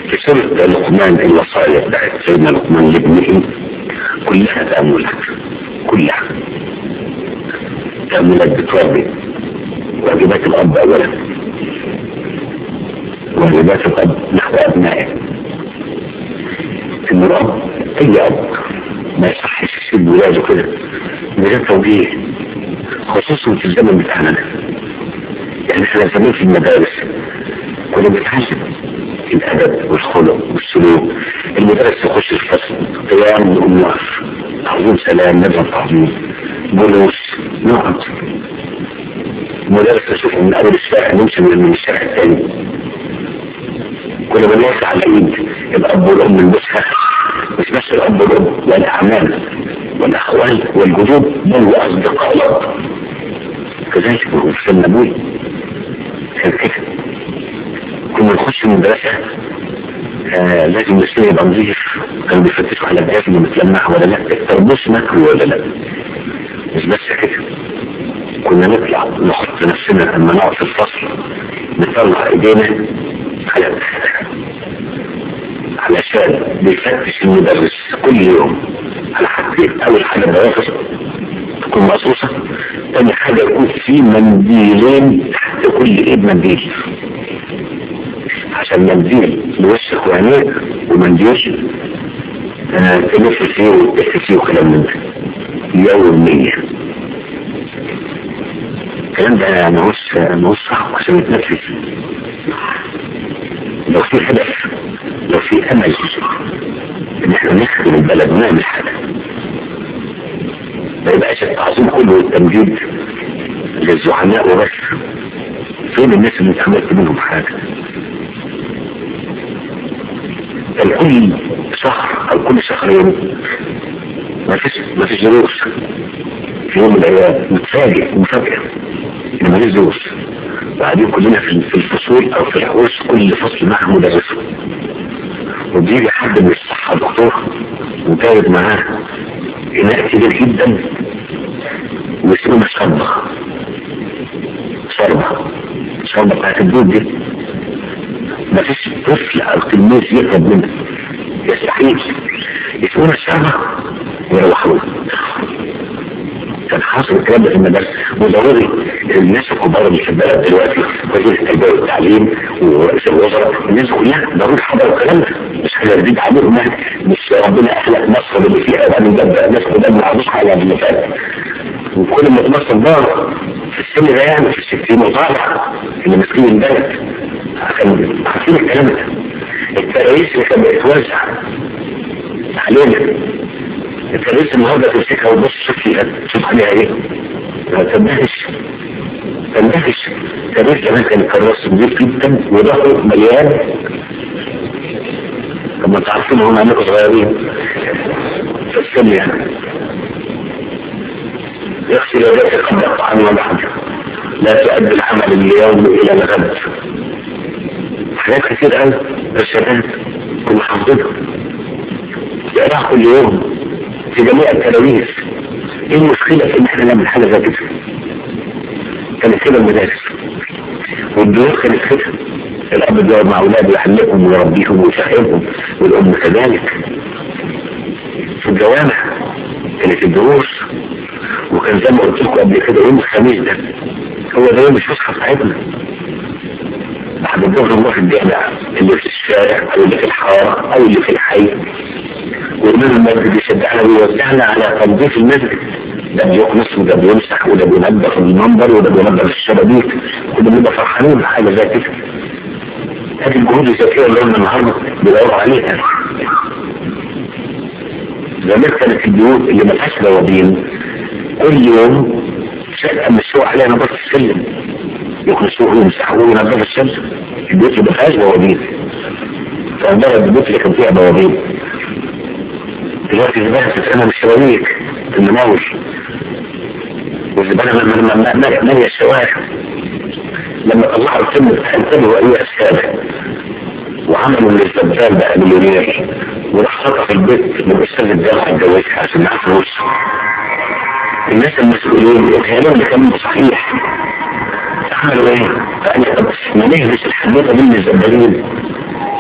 في سورة لقمان الوصايا بتاعت سيدنا لقمان لابنه كلها تأملات كلها تأملات بتربي واجبات الأب أولا واجبات الأب نحو أبنائه إن الأب أي أب ما يصحش يسيب ولاده كده من غير توجيه خصوصا في الزمن بتاعنا ده يعني احنا زمان في المدارس كنا بنتعلم الادب والخلق والسلوك المدرس يخش الفصل قيام نقوم نقف تعظيم سلام ندعو تعظيم جلوس نقعد المدرس يشوفه من اول الشارع نمشي من الشارع الثاني كنا بنوسع على ايد الاب والام المسحه مش بس الاب والام والاعمال والاخوال والجدود بل واصدقاء الاب كذلك هو في سن ابوي كان كده كنا نخش المدرسة آه لازم السن يبقى نظيف كانوا بيفتشوا على الجهاز اللي متلمع ولا لا التربوش مكوي ولا لا مش بس كده كنا نطلع نحط نفسنا لما نقعد في الفصل نطلع ايدينا على علشان بيفتش المدرس كل يوم على حاجتين اول حاجه بوافق تكون مقصوصه تاني حاجه يكون في منديلين تحت كل ايد منديل عشان منديل لوشك وعينيك ومنديل آه تلف فيه وتلف فيه وكلام من ده يوميا الكلام ده ماهوش ماهوش صح عشان يتنفس لو في هدف لو في امل ان احنا نخدم البلد ونعمل حاجه ما يبقاش التعظيم كله والتمجيد للزعماء وبس فين الناس اللي انت عملت منهم حاجه الكل شهر او كل شهرين ما فيش ما فيش دروس في يوم من الايام متفاجئ مفاجئ ان ما فيش دروس بعدين كلنا في في الفصول او في الحوش كل فصل معه مدرسه وبيجي حد من الصحة دكتور وجايب معاه إناء كبير جدا واسمه شربة شربة شربة بتاعت الدود دي مفيش طفل أو تلميذ يقرب منه يستحيل يسمونه الشربة ويروحوا كان حاصل الكلام ده في المدارس وضروري الناس الكبار اللي في البلد دلوقتي وزير التربيه والتعليم ورئيس الوزراء الناس كلها ضروري حضروا الكلام ده مش حاجه جديده عليهم يعني مش ربنا اخلق مصر اللي فيها وبعدين جاب ناس قدام ما عرفوش حاجه اللي فات وكل ما مصر ضار في السن ده يعني في الستين وطالع اللي ماسكين البلد كانوا عارفين الكلام ده التراويح اللي كانت بتتوزع علينا الكراسي النهارده تمسكها وتبص شوف فيها شوف عليها ايه تندهش تندهش كراسي زمان كان الكراسي نضيف جدا وظهره مليان طب ما انتوا عارفين هم عندكم صغيرين في السن يعني يغسل يديك قبل الطعام وبعد لا تؤدي العمل اليوم الى الغد حاجات كتير قوي ارشادات كنا حافظينها يقراها كل يوم في جميع التلاميذ ايه المشكلة في ان احنا نعمل حاجة زي كده كانت كده المدارس والدروس كانت كده الاب بيقعد مع اولاده يحلقهم ويربيهم ويفهمهم والام كذلك في الجوامع كانت الدروس وكان زي ما قلت لكم قبل كده يوم الخميس ده هو ده يوم الفسحه بتاعتنا بعد الظهر نروح الجامع اللي في الشارع او اللي في الحاره او اللي في الحي وإمام المسجد يشجعنا ويوزعنا على تنظيف المسجد ده بيقنص وده بيمسح وده بينظف المنبر وده بينظف الشبابيك كنا بنبقى فرحانين بحاجة زي كده هذه الجهود الذاتية اللي قلنا النهارده بيدوروا عليها زمان كانت البيوت اللي ملهاش بوابين كل يوم شقة مشروع عليها نظافة السلم يكنسوه ويمسحوه وينظفوا السلم البيوت اللي ملهاش بوابين فعندها البيوت اللي كان فيها بوابين دلوقتي الزبالة تترمى من الشبابيك في المناول والزبالة لما مالية الشوارع لما طلعوا الفيلم انتبهوا ايها السادة وعملوا للزبال بقى مليونير وراح خطف في البيت من استاذ الجامعة اتجوزها عشان معاه فلوس الناس المسؤولين الكلام اللي كان صحيح عملوا ايه؟ فقال طب ما نهبس الحدوثة من الزبالين فاخترعوا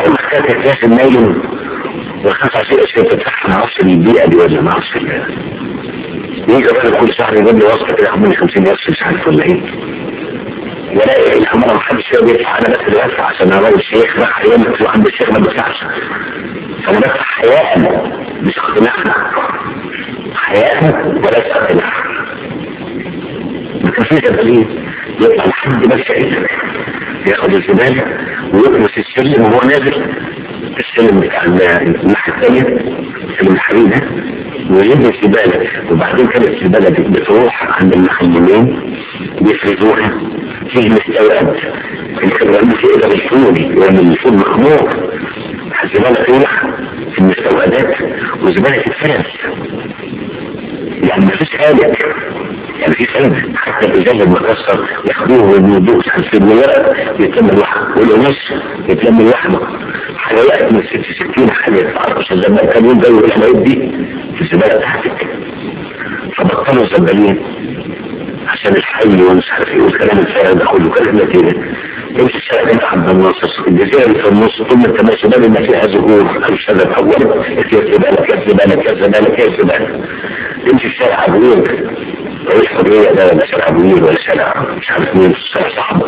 كل حكايه اكياس النايلون والخمسة عشر اشياء بتدفعها ما اعرفش البيئه دي ولا ما اعرفش يجي الراجل كل شهر يجيب لي وصفه كده ياخد مني 50 قرش مش عارف ولا ايه ولا الامانه ما حدش فيها بيدفع انا بس اللي بدفع عشان انا راجل شيخ راح ايام عند الشيخ ما بدفعش فانا بدفع حياء مش اقتناعا حياء وليس اقتناعا ما كان في تبليغ يطلع لحد بس ياخد الزباله ويكنس السلم وهو نازل السلم بتاع الناحيه الثانيه السلم الحريم ده ويجيب الزباله وبعدين كانت الزباله دي بتروح عند المحللين بيفرزوها فيه مستويات اللي كانوا بيعملوا فيه ايه ده بالفول يعني الفول مخمور الزباله تروح في المستويات والزباله تتفرز يعني ما فيش هالك يعني في سند حتى الرجال المكسر ياخدوه ويدوه في الورق يتم لوحده والقماش يتم لوحده حلويات من ست ستين حاجة تعرفش الزبال كان يوم زي الحلويات دي في الزبالة بتاعتك فبطلوا الزبالين عشان الحي ومش عارف ايه والكلام الفارغ ده كله كلام نتيجة امشي الشارع انت عبد الناصر الجزيرة اللي في النص طول ما انت ماشي باب ما فيها زهور او شباب اول يا زبالة يا زبالة يا زبالة يا زبالة امشي الشارع ابو رئيس حرية ده ولا شارع منير ولا شارع مش عارف مين شارع صاحبه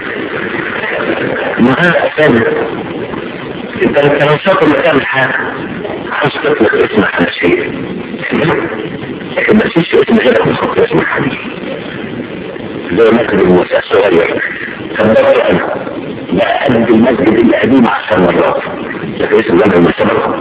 ما هذا أسامي انت انت لو شاطر مكان حاجة عاوز تطلق اسمك على شيء لكن ما فيش اسم غير تحط اسمك عليه زي مسجد الموسى الصغير فبدأت انا لا قد المسجد القديم عشر مرات لكن اسم جنب المسجد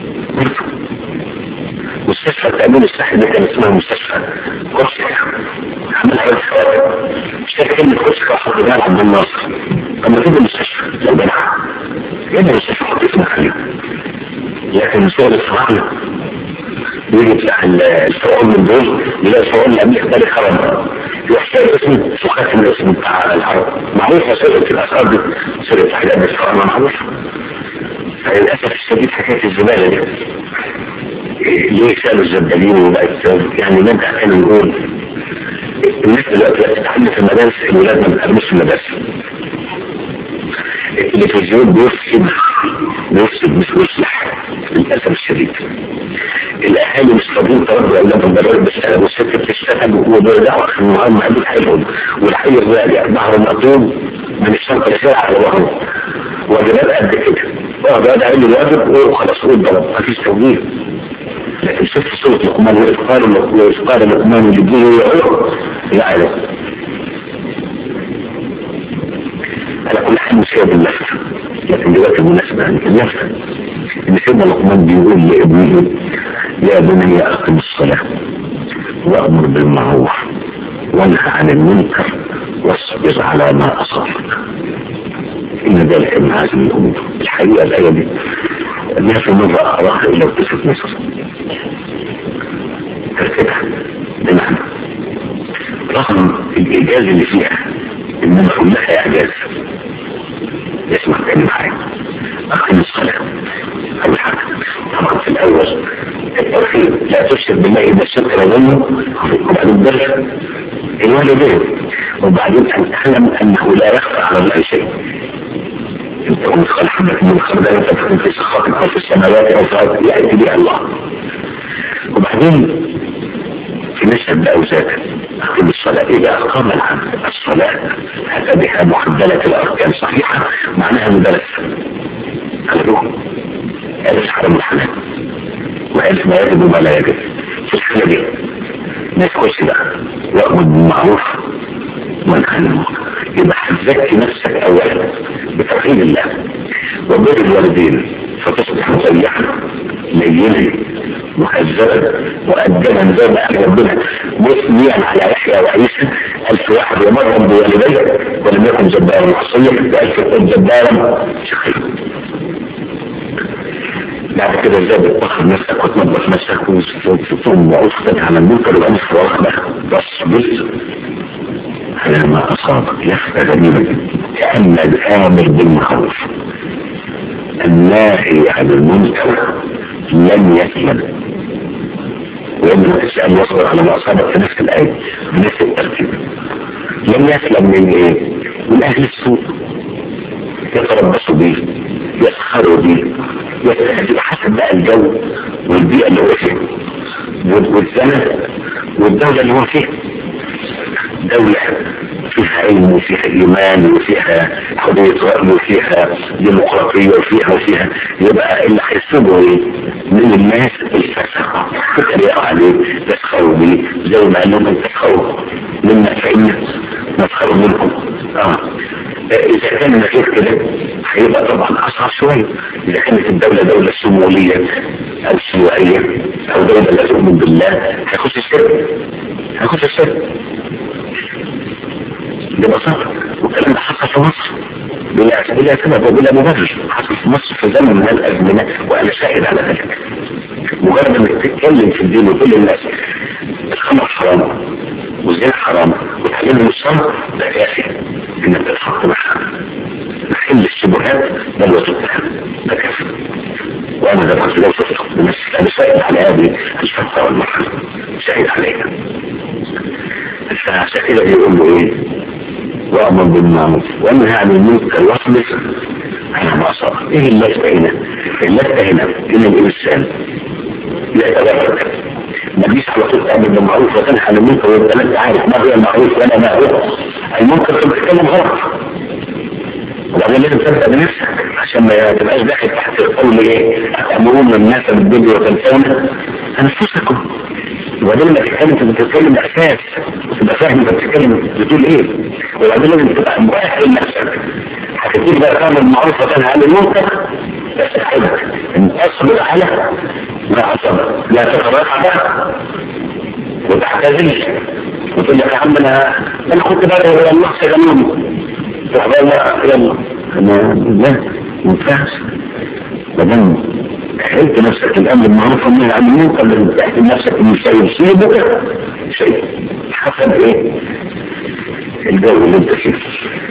مستشفى التأمين الصحي ده كان اسمها مستشفى كرسي عمل حاجة خواتم مش فاكر كلمة كرسي كحط جمال عبد الناصر لما تبقى المستشفى لو بنعها يبقى المستشفى حط اسمها عليه لكن سؤال الصراحة يجي بتاع الفرعون من دول يلاقي الفرعون الأمريكي ده خرب يروح شايف اسم سخات من الاسم بتاع العرب معروفة سرقة الأسعار دي سرقة حاجات الفرعون معروفة فللأسف الشديد حكاية الزبالة دي ليه سألوا الزبالين وبقت يعني نبدأ كان نقول الناس دلوقتي بقت تتعلم في المدارس الولاد ما بيتعلموش في المدارس التلفزيون بيفسد بيفسد مش بيصلح للأسف الشديد الأهالي مش فاضيين تربوا أولادهم بالرجل بيشتغل والست بتشتغل وبيرجعوا آخر النهار ما عندوش حيلهم والحي الراجع ظهره مقطوم من الشنطة لسرعة على ظهره واجبات قد كده واقعد قاعد عامل الواجب وخلاص قدام مفيش توجيه لكن شفت سورة لقمان وإذ قال وإذ قال لقمان لابنه يعوق لا عليه على كل حال مش هي باللفظ لكن دلوقتي المناسبة يعني اللفظ ان سيدنا لقمان بيقول لابنه يا بني اقم الصلاة وامر بالمعروف وانهى عن المنكر واصبر على ما اصابك ان ذلك من عزم الامور الحقيقة الايه دي ما في مرة اراها الا وتسف مصر ترتيبها بمعنى رغم الايجاز اللي فيها انما كلها اعجاز يسمع تاني معايا اقيم الصلاة اول حاجة طبعا في الاول التوحيد لا تشرك بالله اذا الشرك لظلمه وبعدين الدرس الوالدين وبعدين ان تعلم انه لا يخفى على الله شيء انت قلت خلق من خردل فتكون في سخط او في السماوات او في الارض ياتي بها الله وبعدين في مشهد بأوزاك أقيم الصلاة إذا أقام العبد الصلاة أتى بها محدلة الأركان صحيحة معناها مدرس الروح عرف حرم الحلال وعرف ما يجب وما لا يجب في الحالة دي ما يدخلش بقى وأمر بالمعروف وانهى عن المنكر يبقى هتزكي نفسك أولا بتوحيد الله وبر الوالدين فتصبح مصيحا لينا مهذبا مؤدبا زي ما قال ربنا مثنيا على يحيى وعيسى ألف واحد ومرهم بوالديه ولم يكن جبارا معصيا بألف يكون جبارا شقيا بعد كده ازاي بتطهر نفسك وتنظف نفسك وتصوم وعصتك على المنكر وأنت واخدة تصبر على ما أصابك لفتة جميلة كأن الآمر بالمعروف الناهي عن المنكر لن يسلم وإنه تسأل يصبر على ما أصابك في نفس الآية بنفس الترتيب لن يسلم من إيه؟ من أهل السوء يتربصوا به يسخروا بيه يستهزئ حسب بقى الجو والبيئة اللي هو فيها والزمن والدولة اللي هو فيها دولة فيها علم وفيها إيمان وفيها حرية رأي وفيها ديمقراطية وفيها وفيها يبقى اللي هيسيبوا ايه من الناس الفسقة تتريقوا عليه تسخروا بيه زي ما قال لهم تسخروا منا فإن نسخروا منكم اه إذا كان غير كده هيبقى طبعا أصعب شوية إذا كانت الدولة دولة شمولية أو شيوعية أو دولة لا تؤمن بالله هيخش السر هيخش السر ببساطة والكلام ده حصل في مصر بلا بلا سبب وبلا مبرر حصل في مصر في زمن من الأزمنة وأنا شاهد على ذلك مجرد انك تتكلم في الدين وكل الناس الخمر حرام والزنا حرام وتعليم الصلاة ده كافي انك تتحط معها محل الشبهات بل وتتهم ده كافي وانا ذكرت لو تصدق بنفسي انا شاهد على هذه الفترة والمرحلة شاهد عليها فعشان كده بيقول له ايه وامر بالمعروف وانهى عن المنكر واصبر على ما صار ايه اللفة هنا اللفة هنا ان الانسان يتوافق النبي على طول امر بالمعروف وتنهى عن المنكر وانت انت عارف ما هو المعروف ولا ما هو المنكر انت بتتكلم غلط وبعدين لازم تبدا بنفسك عشان ما تبقاش داخل تحت القول ايه اتامرون الناس بالبر وتنسون انفسكم وبعدين لما تتكلم انت بتتكلم باساس تبقى فاهم انت بتتكلم بتقول ايه وبعدين لازم تبقى مؤهل لنفسك هتبتدي بقى تعمل المعروف وتنهى عن المنكر بس حلك ان تصبر على ما عصب لا تتراجع بقى وتعتزل وتقول لك يا عم انا انا كنت بقى ولا الله سلاموني تروح بقى لا يلا انا لا ما ينفعش ما دام حلت نفسك الامر المعروف والنهي عن المنكر لازم تحكي نفسك ان شيء يصيبك شيء حسب ايه الجو اللي انت فيه